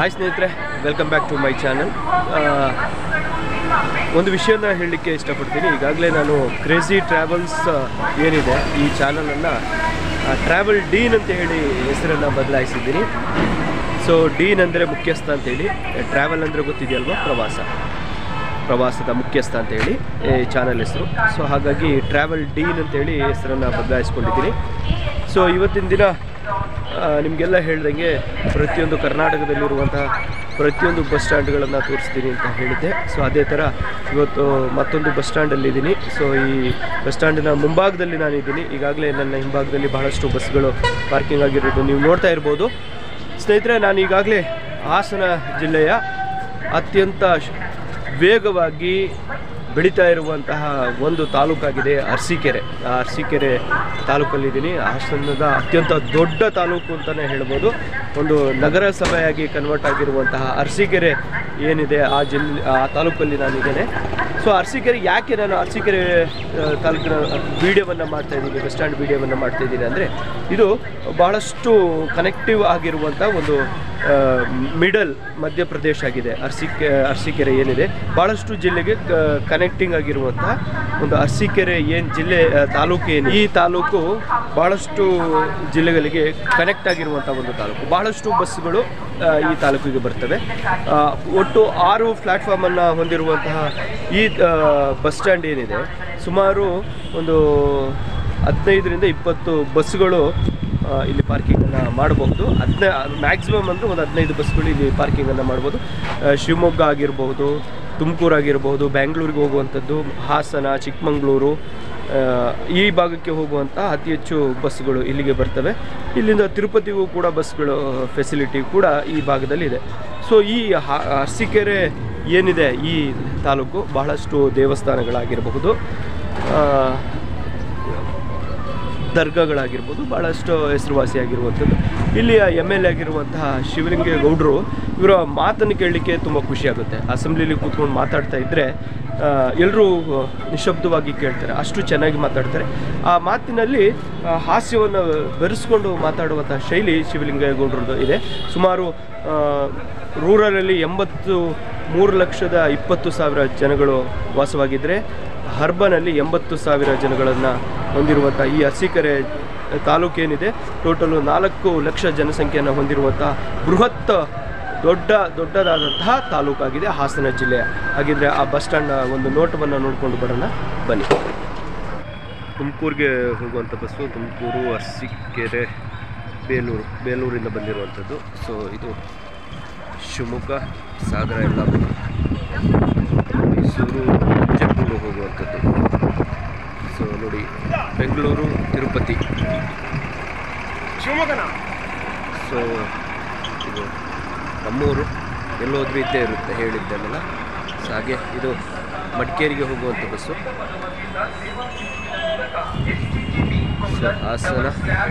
hi ಸ್ನೇಹಿತರೆ welcome back to my channel ಒಂದು ವಿಷಯನ ಹೇಳಲಿಕ್ಕೆ ಇಷ್ಟಪಡ್ತೀನಿ ಈಗಾಗಲೇ ನಾನು ಕ್ರೇಜಿ ಟ್ರಾವೆಲ್ಸ್ ಏನಿದೆ ಈ ಚಾನಲನ್ನು ಟ್ರಾವೆಲ್ ಡೀನ್ ಅಂತ ಹೇಳಿ ಹೆಸರನ್ನು ಬದಲಾಯಿಸಿದ್ದೀನಿ ಸೊ ಡೀನ್ ಅಂದರೆ ಮುಖ್ಯಸ್ಥ ಅಂತೇಳಿ ಟ್ರಾವೆಲ್ ಅಂದರೆ ಗೊತ್ತಿದೆಯಲ್ವಾ ಪ್ರವಾಸ ಪ್ರವಾಸದ ಮುಖ್ಯಸ್ಥ ಅಂತೇಳಿ ಈ ಚಾನಲ್ ಹೆಸರು ಸೊ ಹಾಗಾಗಿ ಟ್ರಾವೆಲ್ ಡೀನ್ ಅಂತೇಳಿ ಹೆಸರನ್ನು ಬದಲಾಯಿಸ್ಕೊಂಡಿದ್ದೀನಿ ಸೊ ಇವತ್ತಿನ ದಿನ ಆ, ನಿಮಗೆಲ್ಲ ಹೇಳ್ದಂಗೆ ಪ್ರತಿಯೊಂದು ಕರ್ನಾಟಕದಲ್ಲಿರುವಂತಹ ಪ್ರತಿಯೊಂದು ಬಸ್ ಸ್ಟ್ಯಾಂಡ್ಗಳನ್ನು ತೋರಿಸ್ತೀನಿ ಅಂತ ಹೇಳಿದ್ದೆ ಸೊ ಅದೇ ಥರ ಇವತ್ತು ಮತ್ತೊಂದು ಬಸ್ ಸ್ಟ್ಯಾಂಡಲ್ಲಿದ್ದೀನಿ ಸೊ ಈ ಬಸ್ ಸ್ಟ್ಯಾಂಡಿನ ಮುಂಭಾಗದಲ್ಲಿ ನಾನಿದ್ದೀನಿ ಈಗಾಗಲೇ ನನ್ನ ಹಿಂಭಾಗದಲ್ಲಿ ಬಹಳಷ್ಟು ಬಸ್ಗಳು ಪಾರ್ಕಿಂಗ್ ಆಗಿರೋದು ನೀವು ನೋಡ್ತಾ ಇರ್ಬೋದು ಸ್ನೇಹಿತರೆ ನಾನು ಈಗಾಗಲೇ ಹಾಸನ ಜಿಲ್ಲೆಯ ಅತ್ಯಂತ ಶ್- ವೇಗವಾಗಿ ಬೆಳೀತಾ ಇರುವಂತಹ ಒಂದು ತಾಲೂಕಾಗಿದೆ ಅರಸೀಕೆರೆ ಆ ಅರಸೀಕೆರೆ ತಾಲೂಕಲ್ಲಿದ್ದೀನಿ ಹಾಸನದ ಅತ್ಯಂತ ದೊಡ್ಡ ತಾಲೂಕು ಅಂತಲೇ ಹೇಳ್ಬೋದು ಒಂದು ನಗರ ಸಭೆಯಾಗಿ ಕನ್ವರ್ಟ್ ಆಗಿರುವಂತಹ ಅರಸೀಕೆರೆ ಏನಿದೆ ಆ ಜಿಲ್ಲೆ ಆ ತಾಲೂಕಲ್ಲಿ ನಾನಿದ್ದೇನೆ ಸೊ ಅರಸೀಕೆರೆ ಯಾಕೆ ನಾನು ಅರಸೀಕೆರೆ ಆ, ತಾಲೂಕಿನ ವಿಡಿಯೋವನ್ನು ಮಾಡ್ತಾ ಇದ್ದೀನಿ ಬಸ್ ಸ್ಟ್ಯಾಂಡ್ ವಿಡಿಯೋವನ್ನು ಮಾಡ್ತಾ ಇದ್ದೀನಿ ಅಂದರೆ ಇದು ಬಹಳಷ್ಟು ಕನೆಕ್ಟಿವ್ ಆಗಿರುವಂಥ ಒಂದು ಮಿಡಲ್ ಮಧ್ಯಪ್ರದೇಶ ಆಗಿದೆ ಅರಸೀಕೆ ಅರಸೀಕೆರೆ ಏನಿದೆ ಭಾಳಷ್ಟು ಜಿಲ್ಲೆಗೆ ಕನೆಕ್ಟಿಂಗ್ ಆಗಿರುವಂತಹ ಒಂದು ಅರಸೀಕೆರೆ ಏನು ಜಿಲ್ಲೆ ಆ, ತಾಲೂಕು ಏನು ಈ ತಾಲೂಕು ಭಾಳಷ್ಟು ಜಿಲ್ಲೆಗಳಿಗೆ ಕನೆಕ್ಟ್ ಆಗಿರುವಂಥ ಒಂದು ತಾಲೂಕು ಬಹಳಷ್ಟು ಬಸ್ಸುಗಳು ಆ, ಈ ತಾಲೂಕಿಗೆ ಬರ್ತವೆ ಆ, ಒಟ್ಟು ಆರು ಪ್ಲ್ಯಾಟ್ಫಾರ್ಮನ್ನು ಹೊಂದಿರುವಂತಹ ಈ ಆ, ಬಸ್ ಸ್ಟ್ಯಾಂಡ್ ಏನಿದೆ ಸುಮಾರು ಒಂದು ಹದಿನೈದರಿಂದ ಇಪ್ಪತ್ತು ಬಸ್ಸುಗಳು ಆ, ಇಲ್ಲಿ ಪಾರ್ಕಿಂಗನ್ನು ಮಾಡಬಹುದು ಹದಿನೈ ಮ್ಯಾಕ್ಸಿಮಮ್ ಅಂದರೆ ಒಂದು ಹದಿನೈದು ಬಸ್ಗಳು ಇಲ್ಲಿ ಪಾರ್ಕಿಂಗನ್ನು ಮಾಡ್ಬೋದು ಆ, ಶಿವಮೊಗ್ಗ ಆಗಿರ್ಬೋದು ತುಮಕೂರು ಆಗಿರ್ಬೋದು ಬ್ಯಾಂಗ್ಳೂರಿಗೆ ಹೋಗುವಂಥದ್ದು ಹಾಸನ ಚಿಕ್ಕಮಂಗ್ಳೂರು ಆ, ಈ ಭಾಗಕ್ಕೆ ಹೋಗುವಂಥ ಅತಿ ಹೆಚ್ಚು ಬಸ್ಗಳು ಇಲ್ಲಿಗೆ ಬರ್ತವೆ ಇಲ್ಲಿಂದ ತಿರುಪತಿಗೂ ಕೂಡ ಬಸ್ಗಳು ಫೆಸಿಲಿಟಿ ಕೂಡ ಈ ಭಾಗದಲ್ಲಿದೆ ಸೊ ಈ ಹ- ಅರಸೀಕೆರೆ ಏನಿದೆ ಈ ತಾಲೂಕು ಬಹಳಷ್ಟು ದೇವಸ್ಥಾನಗಳಾಗಿರಬಹುದು ಆ, ದರ್ಗಾಗಳಾಗಿರ್ಬೋದು ಭಾಳಷ್ಟು ಹೆಸರುವಾಸಿಯಾಗಿರುವಂಥದ್ದು ಇಲ್ಲಿಯ ಎಮ್ ಎಲ್ ಎ ಆಗಿರುವಂತಹ ಶಿವಲಿಂಗೇಗೌಡರು ಇವರ ಮಾತನ್ನು ಕೇಳಲಿಕ್ಕೆ ತುಂಬ ಖುಷಿಯಾಗುತ್ತೆ ಅಸೆಂಬ್ಲಿಲಿ ಕೂತ್ಕೊಂಡು ಮಾತಾಡ್ತಾ ಇದ್ದರೆ ಎಲ್ಲರೂ ನಿಶಬ್ದವಾಗಿ ಕೇಳ್ತಾರೆ ಅಷ್ಟು ಚೆನ್ನಾಗಿ ಮಾತಾಡ್ತಾರೆ ಆ ಮಾತಿನಲ್ಲಿ ಆ, ಹಾಸ್ಯವನ್ನು ಬೆರೆಸ್ಕೊಂಡು ಮಾತಾಡುವಂಥ ಶೈಲಿ ಶಿವಲಿಂಗೇಗೌಡರದ್ದು ಇದೆ ಸುಮಾರು ರೂರಲಲ್ಲಿ ಎಂಬತ್ತು ಮೂರು ಲಕ್ಷದ ಇಪ್ಪತ್ತು ಸಾವಿರ ಜನಗಳು ವಾಸವಾಗಿದ್ದರೆ ಹರ್ಬನಲ್ಲಿ ಎಂಬತ್ತು ಸಾವಿರ ಜನಗಳನ್ನು ಹೊಂದಿರುವಂಥ ಈ ಅರಸೀಕೆರೆ ತಾಲೂಕೇನಿದೆ ಟೋಟಲು ನಾಲ್ಕು ಲಕ್ಷ ಜನಸಂಖ್ಯೆಯನ್ನು ಹೊಂದಿರುವಂಥ ಬೃಹತ್ ದೊಡ್ಡ ದೊಡ್ಡದಾದಂತಹ ತಾಲೂಕಾಗಿದೆ ಹಾಸನ ಜಿಲ್ಲೆಯ ಹಾಗಿದ್ರೆ ಆ ಬಸ್ ಸ್ಟ್ಯಾಂಡ್ನ ಒಂದು ನೋಟವನ್ನು ನೋಡಿಕೊಂಡು ಬರೋಣ ಬನ್ನಿ ತುಮಕೂರಿಗೆ ಹೋಗುವಂಥ ಬಸ್ಸು ತುಮಕೂರು ಅರಸೀಕೆರೆ ಬೇಲೂರು ಬೇಲೂರಿಂದ ಬಂದಿರುವಂಥದ್ದು ಸೊ ಇದು ಶಿವಮೊಗ್ಗ ಸಾಗರ ಯಲ್ಲಾಪುರ ಮೈಸೂರು ಜಗಳೂರು ಹೋಗುವಂಥದ್ದು ಸೊ ನೋಡಿ ಬೆಂಗಳೂರು ತಿರುಪತಿ ಸೊ ಇದು ನಮ್ಮೂರು ಎಲ್ಲೋದ್ರೂ ಇದ್ದೇ ಇರುತ್ತೆ ಹೇಳಿದ್ದೆಲ್ಲ ಸೊ ಹಾಗೆ ಇದು ಮಡಿಕೇರಿಗೆ ಹೋಗುವಂಥ ಬಸ್ಸು ಸೊ ಹಾಸನ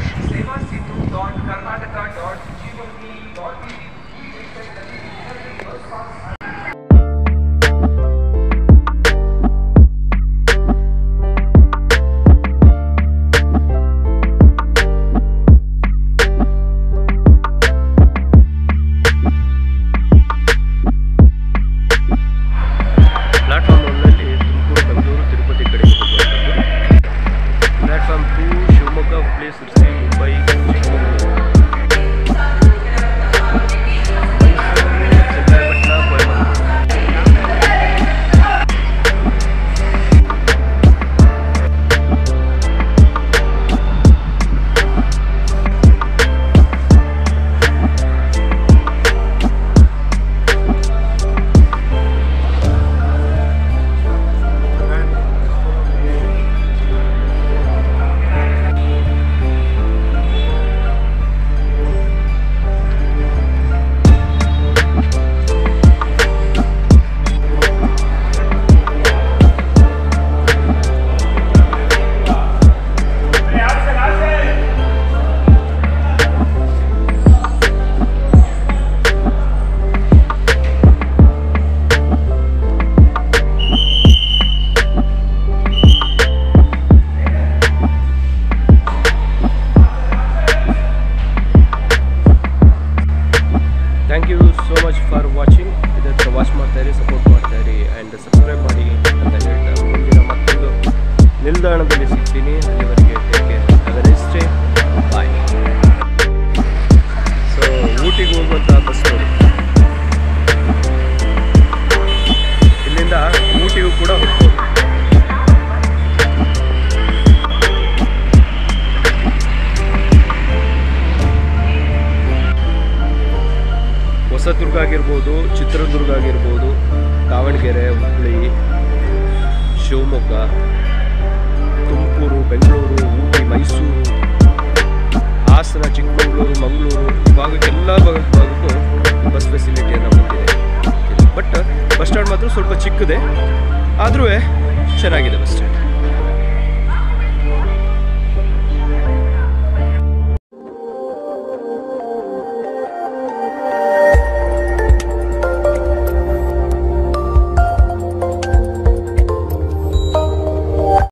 ಪ್ಲಾಟ್ಫಾರ್ಮ್ ಒನ್ನಲ್ಲಿ ತುಮಕೂರು ಬೆಂಗಳೂರು ತಿರುಪತಿ ಕಡೆಗೆ ಹೋಗುವಂಥದ್ದು ಪ್ಲಾಟ್ಫಾರ್ಮ್ ಟೂ ಶಿವಮೊಗ್ಗ ಹುಬ್ಳಿ ಶಿರ್ಸಿ ಮುಂಬೈ ಚಿಕ್ಕಮಗಳೂರು ಹೊಸದುರ್ಗ ಆಗಿರ್ಬೋದು ಚಿತ್ರದುರ್ಗ ಆಗಿರ್ಬೋದು ದಾವಣಗೆರೆ ಹುಬ್ಬಳ್ಳಿ ಶಿವಮೊಗ್ಗ ತುಮಕೂರು ಬೆಂಗಳೂರು ಊಟಿ ಮೈಸೂರು ಹಾಸನ ಚಿಕ್ಕಮಗಳೂರು ಮಂಗಳೂರು ಭಾಗಕ್ಕೆ ಎಲ್ಲ ಭಾಗ ಭಾಗಕ್ಕೂ ಬಸ್ ಫೆಸಿಲಿಟಿಯನ್ನು ಹೊಂದಿದೆ ಬಟ್ ಬಸ್ ಸ್ಟ್ಯಾಂಡ್ ಮಾತ್ರ ಸ್ವಲ್ಪ ಚಿಕ್ಕದೆ ಆದರೂ ಚೆನ್ನಾಗಿದೆ ಬಸ್ ಸ್ಟ್ಯಾಂಡ್